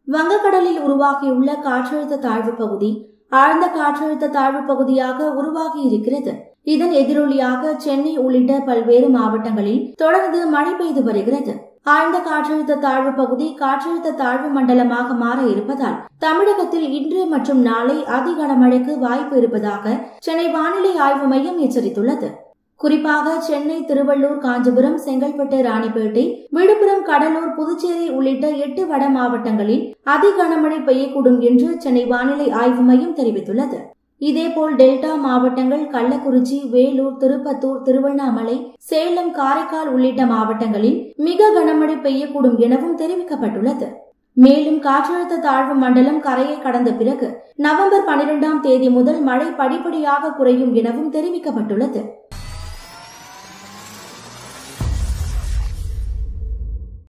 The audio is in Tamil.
வங்கக்கடலில் உருவாகியுள்ள காற்றழுத்த தாழ்வு பகுதி ஆழ்ந்த காற்றழுத்த தாழ்வு பகுதியாக உருவாகி இருக்கிறது இதன் எதிரொலியாக சென்னை உள்ளிட்ட பல்வேறு மாவட்டங்களில் தொடர்ந்து மழை பெய்து வருகிறது ஆழ்ந்த காற்றழுத்த தாழ்வு பகுதி காற்றழுத்த தாழ்வு மண்டலமாக மாற இருப்பதால் தமிழகத்தில் இன்று மற்றும் நாளை அதி கனமழைக்கு வாய்ப்பு இருப்பதாக சென்னை வானிலை ஆய்வு மையம் எச்சரித்துள்ளது குறிப்பாக சென்னை திருவள்ளூர் காஞ்சிபுரம் செங்கல்பட்டு ராணிப்பேட்டை விழுப்புரம் கடலூர் புதுச்சேரி உள்ளிட்ட எட்டு வட மாவட்டங்களில் அதி கனமழை பெய்யக்கூடும் என்று சென்னை வானிலை ஆய்வு மையம் தெரிவித்துள்ளது இதேபோல் டெல்டா மாவட்டங்கள் கள்ளக்குறிச்சி வேலூர் திருப்பத்தூர் திருவண்ணாமலை சேலம் காரைக்கால் உள்ளிட்ட மாவட்டங்களில் மிக கனமழை பெய்யக்கூடும் எனவும் தெரிவிக்கப்பட்டுள்ளது மேலும் காற்றழுத்த தாழ்வு மண்டலம் கரையை கடந்த பிறகு நவம்பர் பனிரெண்டாம் தேதி முதல் மழை படிப்படியாக குறையும் எனவும் தெரிவிக்கப்பட்டுள்ளது